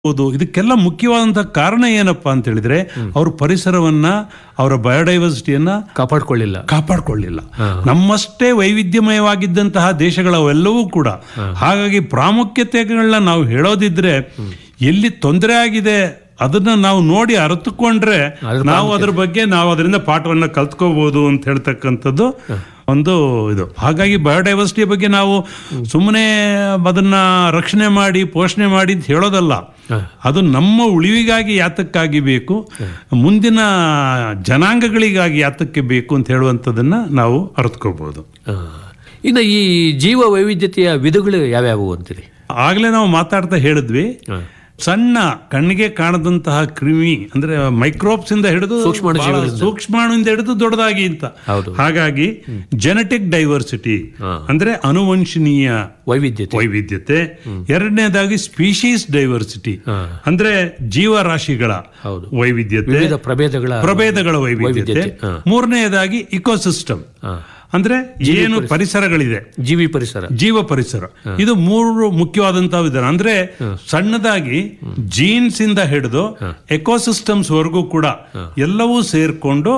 ಹೌದು ಇದಕ್ಕೆಲ್ಲ ಮುಖ್ಯವಾದಂತಹ ಕಾರಣ ಏನಪ್ಪಾ ಅಂತ ಹೇಳಿದ್ರೆ ಅವ್ರ ಪರಿಸರವನ್ನ ಅವರ ಬಯೋಡೈವರ್ಸಿಟಿಯನ್ನ ಕಾಪಾಡ್ಕೊಳ್ಳಿಲ್ಲ ಕಾಪಾಡ್ಕೊಳ್ಳಿಲ್ಲ ನಮ್ಮಷ್ಟೇ ವೈವಿಧ್ಯಮಯವಾಗಿದ್ದಂತಹ ದೇಶಗಳವೆಲ್ಲವೂ ಕೂಡ ಹಾಗಾಗಿ ಪ್ರಾಮುಖ್ಯತೆಗಳನ್ನ ನಾವು ಹೇಳೋದಿದ್ರೆ ಎಲ್ಲಿ ತೊಂದರೆ ಆಗಿದೆ ಅದನ್ನ ನಾವು ನೋಡಿ ಅರಿತುಕೊಂಡ್ರೆ ನಾವು ಅದ್ರ ಬಗ್ಗೆ ನಾವು ಅದರಿಂದ ಪಾಠವನ್ನ ಕಲ್ತ್ಕೋಬಹುದು ಅಂತ ಹೇಳ್ತಕ್ಕಂಥದ್ದು ಒಂದು ಇದು ಹಾಗಾಗಿ ಬಯೋಡೈವರ್ಸಿಟಿ ಬಗ್ಗೆ ನಾವು ಸುಮ್ಮನೆ ಅದನ್ನ ರಕ್ಷಣೆ ಮಾಡಿ ಪೋಷಣೆ ಮಾಡಿ ಅಂತ ಹೇಳೋದಲ್ಲ ಅದು ನಮ್ಮ ಉಳಿವಿಗಾಗಿ ಯಾತಕ್ಕಾಗಿ ಬೇಕು ಮುಂದಿನ ಜನಾಂಗಗಳಿಗಾಗಿ ಯಾತಕ್ಕೆ ಬೇಕು ಅಂತ ಹೇಳುವಂಥದ್ದನ್ನ ನಾವು ಅರ್ಥಕೋಬಹುದು ಆ. ಇನ್ನು ಈ ಜೀವ ವೈವಿಧ್ಯತೆಯ ವಿಧಗಳು ಯಾವ್ಯಾವು ಅಂತೀರಿ ಆಗ್ಲೇ ನಾವು ಮಾತಾಡ್ತಾ ಹೇಳಿದ್ವಿ ಸಣ್ಣ ಕಣ್ಣಿಗೆ ಕಾಣದಂತಹ ಕ್ರಿಮಿ ಅಂದ್ರೆ ಮೈಕ್ರೋಬ್ಸ್ ಇಂದ ಹಿಡಿದು ಸೂಕ್ಷ್ಮಾಣು ಬಹಳ ಸೂಕ್ಷ್ಮಾಣುವಿಂದ ಹಿಡಿದು ದೊಡ್ಡದಾಗಿ ಅಂತ ಹೌದು. ಹಾಗಾಗಿ ಜೆನೆಟಿಕ್ ಡೈವರ್ಸಿಟಿ ಅಂದ್ರೆ ಅನುವಂಶನೀಯ ವೈವಿಧ್ಯತೆ ವೈವಿಧ್ಯತೆ ಎರಡನೇದಾಗಿ ಸ್ಪೀಶೀಸ್ ಡೈವರ್ಸಿಟಿ ಅಂದ್ರೆ ಜೀವರಾಶಿಗಳ ಹೌದು. ವೈವಿಧ್ಯತೆ ವಿವಿಧ ಪ್ರಭೇದಗಳ ಪ್ರಭೇದಗಳ ವೈವಿಧ್ಯತೆ ವೈವಿಧ್ಯತೆ, ಹಾ. ಮೂರನೆಯದಾಗಿ ಇಕೋಸಿಸ್ಟಮ್ ಹಾ. ಅಂದ್ರೆ ಏನು ಪರಿಸರಗಳಿದೆ ಜೀವಿ ಪರಿಸರ ಜೀವ ಪರಿಸರ ಇದು ಮೂರು ಮುಖ್ಯವಾದಂತಹ ವಿಧಾನ ಅಂದ್ರೆ ಸಣ್ಣದಾಗಿ ಜೀನ್ಸ್ ಇಂದ ಹಿಡಿದು ಎಕೋಸಿಸ್ಟಮ್ಸ್ ವರೆಗೂ ಕೂಡ ಎಲ್ಲವೂ ಸೇರ್ಕೊಂಡು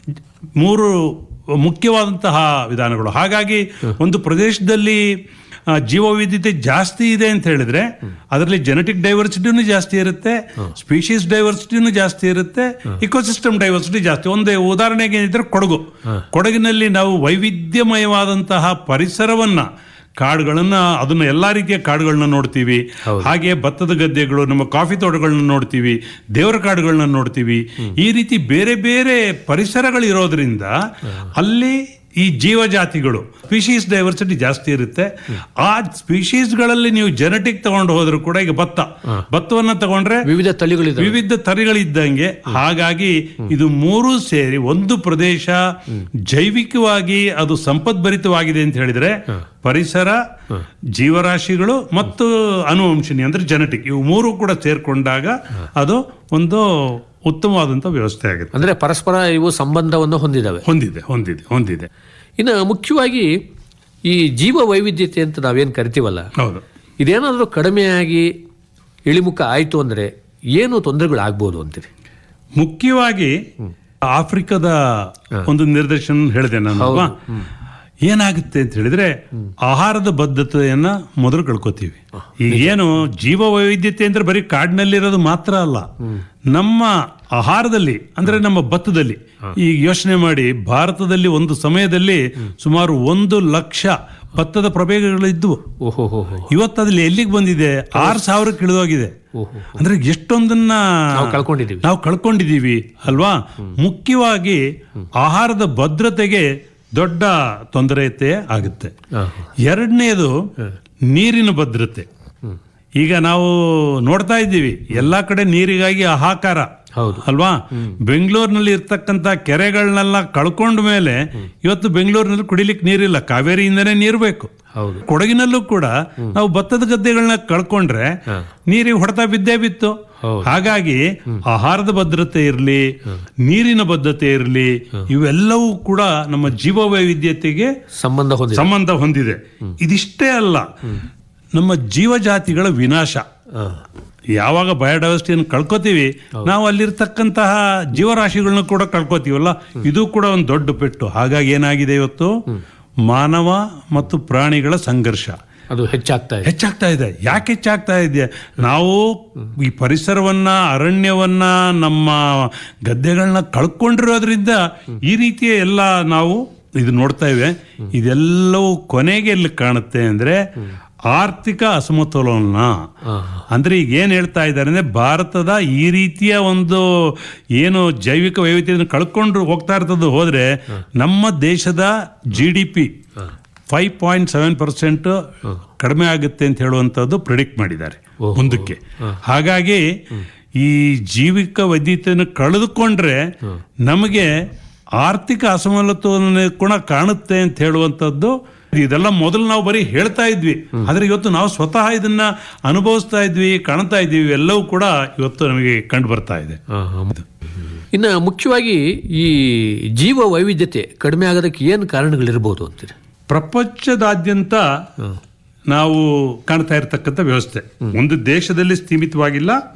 ಮೂರು ಮುಖ್ಯವಾದಂತಹ ವಿಧಾನಗಳು ಹಾಗಾಗಿ ಒಂದು ಪ್ರದೇಶದಲ್ಲಿ ಆ, ಜೀವವೈವಿಧ್ಯತೆ ಜಾಸ್ತಿ ಇದೆ ಅಂತ ಹೇಳಿದ್ರೆ ಅದರಲ್ಲಿ ಜೆನೆಟಿಕ್ ಡೈವರ್ಸಿಟಿನೂ ಜಾಸ್ತಿ ಇರುತ್ತೆ ಸ್ಪೀಶೀಸ್ ಡೈವರ್ಸಿಟಿನೂ ಜಾಸ್ತಿ ಇರುತ್ತೆ ಇಕೋಸಿಸ್ಟಮ್ ಡೈವರ್ಸಿಟಿ ಜಾಸ್ತಿ ಒಂದು ಉದಾಹರಣೆಗೆ ಏನಿದ್ರೆ ಕೊಡಗು ಕೊಡಗಿನಲ್ಲಿ ನಾವು ವೈವಿಧ್ಯಮಯವಾದಂತಹ ಪರಿಸರವನ್ನ ಕಾಡುಗಳನ್ನ ಅದನ್ನ ಎಲ್ಲಾ ರೀತಿಯ ಕಾಡುಗಳನ್ನ ನೋಡ್ತೀವಿ ಹಾಗೆ ಭತ್ತದ ಗದ್ದೆಗಳು ನಮ್ಮ ಕಾಫಿ ತೋಟಗಳನ್ನ ನೋಡ್ತೀವಿ ದೇವರ ಕಾಡುಗಳನ್ನ ನೋಡ್ತೀವಿ ಈ ರೀತಿ ಬೇರೆ ಬೇರೆ ಪರಿಸರಗಳು ಇರೋದ್ರಿಂದ ಅಲ್ಲಿ ಈ ಜೀವಜಾತಿಗಳು ಸ್ಪೀಶೀಸ್ ಡೈವರ್ಸಿಟಿ ಜಾಸ್ತಿ ಇರುತ್ತೆ ಆ ಸ್ಪೀಶೀಸ್ಗಳಲ್ಲಿ ನೀವು ಜೆನೆಟಿಕ್ ತಗೊಂಡು ಹೋದ್ರು ಕೂಡ ಈಗ ಭತ್ತ ಭತ್ತವನ್ನ ತಗೊಂಡ್ರೆ ವಿವಿಧ ತಳಿಗಳಿದೆ ವಿವಿಧ ತಳಿಗಳಿದ್ದಂಗೆ ಹಾಗಾಗಿ ಇದು ಮೂರು ಸೇರಿ ಒಂದು ಪ್ರದೇಶ ಜೈವಿಕವಾಗಿ ಅದು ಸಂಪದ್ಭರಿತವಾಗಿದೆ ಅಂತ ಹೇಳಿದ್ರೆ ಪರಿಸರ ಜೀವರಾಶಿಗಳು ಮತ್ತು ಅನುವಂಶನಿ ಅಂದ್ರೆ ಜೆನೆಟಿಕ್ ಇವು ಮೂರು ಕೂಡ ಸೇರ್ಕೊಂಡಾಗ ಅದು ಒಂದು ಉತ್ತಮವಾದಂತ ವ್ಯವಸ್ಥೆ ಆಗುತ್ತೆ ಅಂದ್ರೆ ಪರಸ್ಪರ ಇವು ಸಂಬಂಧವನ್ನು ಹೊಂದಿದಾವೆ ಹೊಂದಿದೆ ಹೊಂದಿದೆ ಹೊಂದಿದೆ ಇನ್ನು ಮುಖ್ಯವಾಗಿ ಈ ಜೀವ ವೈವಿಧ್ಯತೆ ಅಂತ ನಾವೇನು ಕರಿತೀವಲ್ಲ ಹೌದು ಇದೇನಾದರೂ ಕಡಿಮೆಯಾಗಿ ಇಳಿಮುಖ ಆಯ್ತು ಅಂದ್ರೆ ಏನು ತೊಂದರೆಗಳು ಆಗ್ಬೋದು ಅಂತೀರಿ ಮುಖ್ಯವಾಗಿ ಆಫ್ರಿಕಾದ ಒಂದು ನಿರ್ದೇಶನ ಹೇಳಿದೆ ನಾನು ಅಲ್ವಾ? ಏನಾಗುತ್ತೆ ಅಂತ ಹೇಳಿದ್ರೆ ಆಹಾರದ ಬದ್ಧತೆಯನ್ನ ಮೊದಲು ಕಳ್ಕೊತೀವಿ ಈಗ ಏನು ಜೀವ ವೈವಿಧ್ಯತೆ ಅಂದ್ರೆ ಬರೀ ಕಾಡಿನಲ್ಲಿರೋದು ಮಾತ್ರ ಅಲ್ಲ ನಮ್ಮ ಆಹಾರದಲ್ಲಿ ಅಂದ್ರೆ ನಮ್ಮ ಭತ್ತದಲ್ಲಿ ಈಗ ಯೋಚನೆ ಮಾಡಿ ಭಾರತದಲ್ಲಿ ಒಂದು ಸಮಯದಲ್ಲಿ ಸುಮಾರು ಒಂದು ಲಕ್ಷ ಭತ್ತದ ಪ್ರಭೇದಗಳಿದ್ವು ಓಹೋ ಹೋ ಹೋ ಇವತ್ತು ಅದ್ರಲ್ಲಿ ಎಲ್ಲಿಗೆ ಬಂದಿದೆ ಆರು ಸಾವಿರಕ್ಕೆ ಇಳಿದೋಗಿದೆ ಓಹೋ ಅಂದ್ರೆ ಎಷ್ಟೊಂದನ್ನ ನಾವು ಕಳ್ಕೊಂಡಿದ್ದೀವಿ ನಾವು ಕಳ್ಕೊಂಡಿದ್ದೀವಿ ಅಲ್ವಾ ಮುಖ್ಯವಾಗಿ ಆಹಾರದ ಭದ್ರತೆಗೆ ದೊಡ್ಡ ತೊಂದರೆತೆ ಆಗುತ್ತೆ ಹಾ. ಎರಡನೇದು ನೀರಿನ ಭದ್ರತೆ ಈಗ ನಾವು ನೋಡ್ತಾ ಇದ್ದೀವಿ ಎಲ್ಲಾ ಕಡೆ ನೀರಿಗಾಗಿ ಹಾಹಾಕಾರ ಹೌದು. ಅಲ್ವಾ ಬೆಂಗಳೂರಿನಲ್ಲಿ ಇರ್ತಕ್ಕಂತ ಕೆರೆಗಳನ್ನೆಲ್ಲ ಕಳ್ಕೊಂಡ ಮೇಲೆ ಇವತ್ತು ಬೆಂಗಳೂರಿನಲ್ಲಿ ಕುಡಿಲಿಕ್ಕೆ ನೀರಿಲ್ಲ ಕಾವೇರಿಯಿಂದನೇ ನೀರು ಬೇಕು ಹೌದು ಕೊಡಗಿನಲ್ಲೂ ಕೂಡ ನಾವು ಭತ್ತದ ಗದ್ದೆಗಳನ್ನ ಕಳ್ಕೊಂಡ್ರೆ ನೀರಿಗೆ ಹೊಡೆತ ಬಿದ್ದೇ ಬಿತ್ತು ಹೌದು. ಹಾಗಾಗಿ ಆಹಾರದ ಭದ್ರತೆ ಇರಲಿ ನೀರಿನ ಭದ್ರತೆ ಇರಲಿ ಇವೆಲ್ಲವೂ ಕೂಡ ನಮ್ಮ ಜೀವ ವೈವಿಧ್ಯತೆಗೆ ಸಂಬಂಧ ಹೊಂದಿದೆ ಸಂಬಂಧ ಹೊಂದಿದೆ ಇದಿಷ್ಟೇ ಅಲ್ಲ ನಮ್ಮ ಜೀವಜಾತಿಗಳ ವಿನಾಶ ಹಾ. ಯಾವಾಗ ಬಯೋಡೈವರ್ಸಿಟಿಯನ್ನು ಕಳ್ಕೊತೀವಿ ನಾವು ಅಲ್ಲಿರ್ತಕ್ಕಂತಹ ಜೀವರಾಶಿಗಳನ್ನ ಕೂಡ ಕಳ್ಕೊತೀವಲ್ಲ ಇದು ಕೂಡ ಒಂದು ದೊಡ್ಡ ಪೆಟ್ಟು ಹಾಗಾಗಿ ಏನಾಗಿದೆ ಇವತ್ತು ಮಾನವ ಮತ್ತು ಪ್ರಾಣಿಗಳ ಸಂಘರ್ಷ ಅದು ಹೆಚ್ಚಾಗ್ತಾ ಇದೆ ಹೆಚ್ಚಾಗ್ತಾ ಇದೆ ಯಾಕೆ ಹೆಚ್ಚಾಗ್ತಾ ಇದೆ ನಾವು ಈ ಪರಿಸರವನ್ನ ಅರಣ್ಯವನ್ನ ನಮ್ಮ ಗದ್ದೆಗಳನ್ನ ಕಳ್ಕೊಂಡಿರೋದ್ರಿಂದ ಈ ರೀತಿಯ ಎಲ್ಲ ನಾವು ಇದು ನೋಡ್ತಾ ಇವೆ ಇದೆಲ್ಲವೂ ಕೊನೆಗೆ ಎಲ್ಲಿ ಕಾಣುತ್ತೆ ಅಂದ್ರೆ ಆರ್ಥಿಕ ಅಸಮತೋಲನ ಅಂದ್ರೆ ಈಗ ಏನ್ ಹೇಳ್ತಾ ಇದ್ದಾರೆ ಅಂದ್ರೆ ಭಾರತದ ಈ ರೀತಿಯ ಒಂದು ಏನು ಜೈವಿಕ ವೈವಿಧ್ಯತೆಯನ್ನು ಕಳ್ಕೊಂಡು ಹೋಗ್ತಾ ಇರ್ತದ್ದು ಹೋದ್ರೆ ನಮ್ಮ ದೇಶದ G D P five point seven percent ಕಡಿಮೆ ಆಗುತ್ತೆ ಅಂತ ಹೇಳುವಂತದ್ದು ಪ್ರಿಡಿಕ್ಟ್ ಮಾಡಿದ್ದಾರೆ ಮುಂದಕ್ಕೆ ಹಾಗಾಗಿ ಈ ಜೀವಿಕ ವೈದ್ಯತೆಯನ್ನು ಕಳೆದುಕೊಂಡ್ರೆ ನಮಗೆ ಆರ್ಥಿಕ ಅಸಮತೋಲನ ಕೂಡ ಕಾಣುತ್ತೆ ಅಂತ ಹೇಳುವಂತದ್ದು ಇದೆಲ್ಲ ಮೊದಲು ನಾವು ಬರೀ ಹೇಳ್ತಾ ಇದ್ವಿ ಆದ್ರೆ ಇವತ್ತು ನಾವು ಸ್ವತಃ ಇದನ್ನ ಅನುಭವಿಸ್ತಾ ಇದ್ವಿ ಕಾಣ್ತಾ ಇದ್ವಿ ಎಲ್ಲವೂ ಕೂಡ ಇವತ್ತು ನಮಗೆ ಕಂಡು ಬರ್ತಾ ಇದೆ ಹಾ, ಹಾ. ಇನ್ನು ಮುಖ್ಯವಾಗಿ ಈ ಜೀವ ವೈವಿಧ್ಯತೆ ಕಡಿಮೆ ಆಗೋದಕ್ಕೆ ಏನು ಕಾರಣಗಳಿರ್ಬೋದು ಅಂತೀರಿ ಪ್ರಪಂಚದಾದ್ಯಂತ ನಾವು ಕಾಣ್ತಾ ಇರತಕ್ಕಂಥ ವ್ಯವಸ್ಥೆ ಒಂದು ದೇಶದಲ್ಲಿ ಸೀಮಿತವಾಗಿಲ್ಲ